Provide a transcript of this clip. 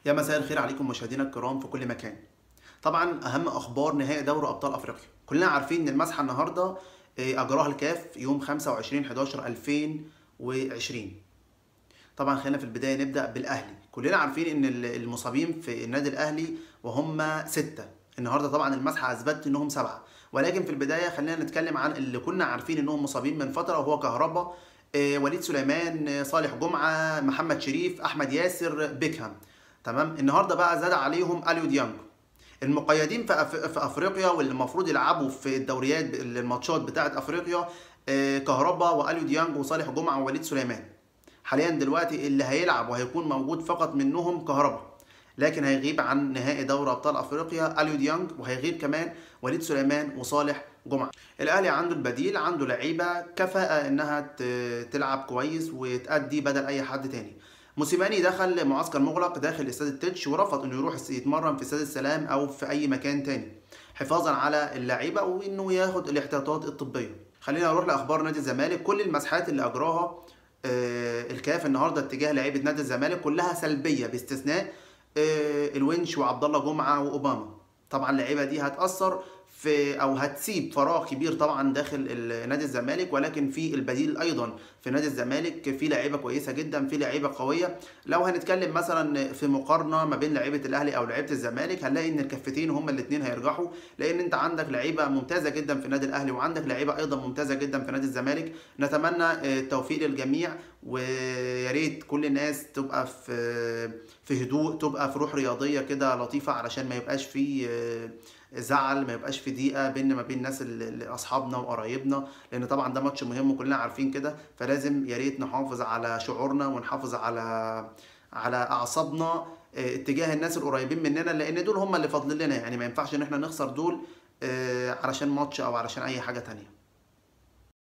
يا مساء الخير عليكم مشاهدينا الكرام في كل مكان طبعا اهم اخبار نهائي دوري ابطال افريقيا كلنا عارفين ان المسحه النهارده آه، اجراها الكاف يوم 25 11 2020 طبعا خلينا في البدايه نبدا بالاهلي كلنا عارفين ان ال- المصابين في النادي الاهلي وهم سته النهارده طبعا المسحه اثبتت انهم سبعه ولكن في البدايه خلينا نتكلم عن اللي كنا عارفين انهم مصابين من فتره وهو كهربا آه، وليد سليمان آه، صالح جمعه محمد شريف احمد ياسر بيكهام تمام النهارده بقى زاد عليهم اليو ديانج المقيدين في, أف... في افريقيا واللي المفروض يلعبوا في الدوريات الماتشات بتاعه افريقيا آه، كهربا واليو ديانج وصالح جمعه ووليد سليمان حاليا دلوقتي اللي هيلعب وهيكون موجود فقط منهم كهربا لكن هيغيب عن نهائي دوري ابطال افريقيا اليو ديانج وهيغيب كمان وليد سليمان وصالح جمعه الاهلي عنده البديل عنده لعيبه كفاءه انها ت- تلعب كويس وتأدي بدل اي حد تاني موسيماني دخل معسكر مغلق داخل استاد التتش ورفض انه يروح يتمرن في استاد السلام او في اي مكان تاني حفاظا على اللعيبه وانه ياخد الاحتياطات الطبيه خلينا نروح لاخبار نادي الزمالك كل المسحات اللي اجراها آه، الكاف النهارده اتجاه لعيبه نادي الزمالك كلها سلبيه باستثناء آه، الونش وعبد الله جمعه واوباما طبعا اللعيبه دي هتاثر في او هتسيب فراغ كبير طبعا داخل ال- نادي الزمالك ولكن في البديل ايضا في نادي الزمالك في لعيبه كويسه جدا في لعيبه قويه لو هنتكلم مثلا في مقارنه ما بين لعيبه الاهلي او لعيبه الزمالك هنلاقي ان الكفتين هما الاثنين هيرجحوا لان انت عندك لعيبه ممتازه جدا في النادي الاهلي وعندك لعيبه ايضا ممتازه جدا في نادي الزمالك نتمنى آه، التوفيق للجميع ويا ريت كل الناس تبقى في في هدوء تبقى في روح رياضيه كده لطيفه علشان ما يبقاش في آه، زعل ما يبقاش في ضيقه بيننا ما بين الناس اللي اللي اصحابنا وقرايبنا لان طبعا ده ماتش مهم وكلنا عارفين كده فلازم يا ريت نحافظ على شعورنا ونحافظ على على اعصابنا آه، اتجاه الناس القريبين مننا لان دول هم اللي فاضلين لنا يعني ما ينفعش ان احنا نخسر دول آه، علشان ماتش او علشان اي حاجه تانية